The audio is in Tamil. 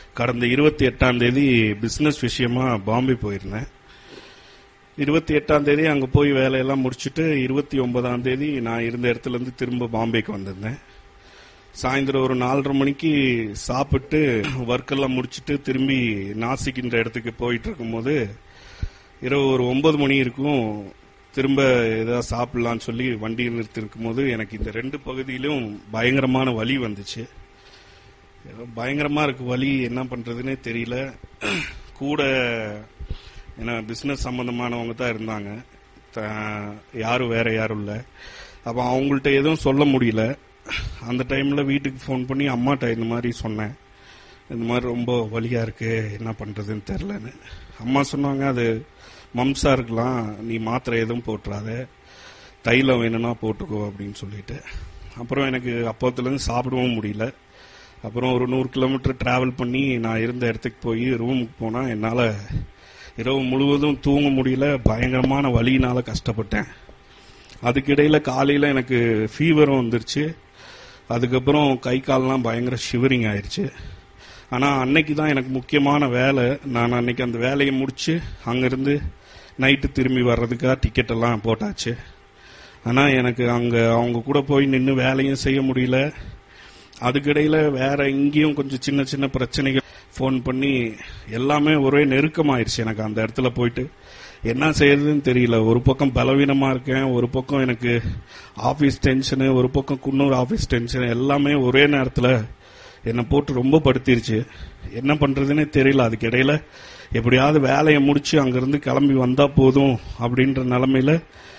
கடந்த இருபத்தி எட்டாம் தேதி பிசினஸ் விஷயமா பாம்பே போயிருந்தேன் இருபத்தி எட்டாம் தேதி அங்க போய் வேலையெல்லாம் முடிச்சுட்டு இருபத்தி ஒன்பதாம் தேதி நான் இருந்த இடத்துல இருந்து திரும்ப பாம்பேக்கு வந்திருந்தேன் சாயந்தரம் ஒரு நாலரை மணிக்கு சாப்பிட்டு ஒர்க் எல்லாம் முடிச்சுட்டு திரும்பி நாசிக்கின்ற இடத்துக்கு போயிட்டு இருக்கும்போது இரவு ஒரு ஒன்பது மணி இருக்கும் திரும்ப ஏதாவது சாப்பிடலாம்னு சொல்லி வண்டி நிறுத்திருக்கும் போது எனக்கு இந்த ரெண்டு பகுதியிலும் பயங்கரமான வலி வந்துச்சு ஏதோ பயங்கரமா இருக்கு வலி என்ன பண்றதுன்னே தெரியல கூட ஏன்னா பிசினஸ் சம்பந்தமானவங்க தான் இருந்தாங்க த- யாரும் வேற யாரும் இல்ல அப்ப அவங்கள்ட்ட எதுவும் சொல்ல முடியல அந்த டைம்ல வீட்டுக்கு ஃபோன் பண்ணி அம்மாட்ட இந்த மாதிரி சொன்னேன் இந்த மாதிரி ரொம்ப வலியா இருக்கு என்ன பண்றதுன்னு தெரிலன்னு அம்மா சொன்னாங்க அது மம்சா இருக்கலாம் நீ மாத்திரை எதுவும் போட்டுறாத தைலம் வேணும்னா போட்டுக்கோ அப்படின்னு சொல்லிட்டு அப்புறம் எனக்கு அப்போத்துலேருந்து சாப்பிடவும் முடியல அப்புறம் ஒரு நூறு கிலோமீட்டர் டிராவல் பண்ணி நான் இருந்த இடத்துக்கு போய் ரூமுக்கு போனால் என்னால் இரவு முழுவதும் தூங்க முடியல பயங்கரமான வலியினால கஷ்டப்பட்டேன் அதுக்கிடையில காலையில் எனக்கு ஃபீவரும் வந்துருச்சு அதுக்கப்புறம் கை கால்லாம் பயங்கர ஷிவரிங் ஆயிருச்சு ஆனால் அன்னைக்கு தான் எனக்கு முக்கியமான வேலை நான் அன்னைக்கு அந்த வேலையை முடிச்சு அங்கிருந்து நைட்டு திரும்பி வர்றதுக்காக டிக்கெட் எல்லாம் போட்டாச்சு ஆனால் எனக்கு அங்கே அவங்க கூட போய் நின்று வேலையும் செய்ய முடியல அதுக்கிடையில வேற இங்கேயும் கொஞ்சம் சின்ன சின்ன பிரச்சனைகள் ஃபோன் பண்ணி எல்லாமே ஒரே நெருக்கமாயிருச்சு எனக்கு அந்த இடத்துல போயிட்டு என்ன செய்யறதுன்னு தெரியல ஒரு பக்கம் பலவீனமா இருக்கேன் ஒரு பக்கம் எனக்கு ஆபீஸ் டென்ஷனு ஒரு பக்கம் குன்னூர் ஆபீஸ் டென்ஷன் எல்லாமே ஒரே நேரத்துல என்னை போட்டு ரொம்ப படுத்திருச்சு என்ன பண்றதுன்னே தெரியல அதுக்கு இடையில எப்படியாவது வேலையை முடிச்சு அங்கிருந்து கிளம்பி வந்தா போதும் அப்படின்ற நிலைமையில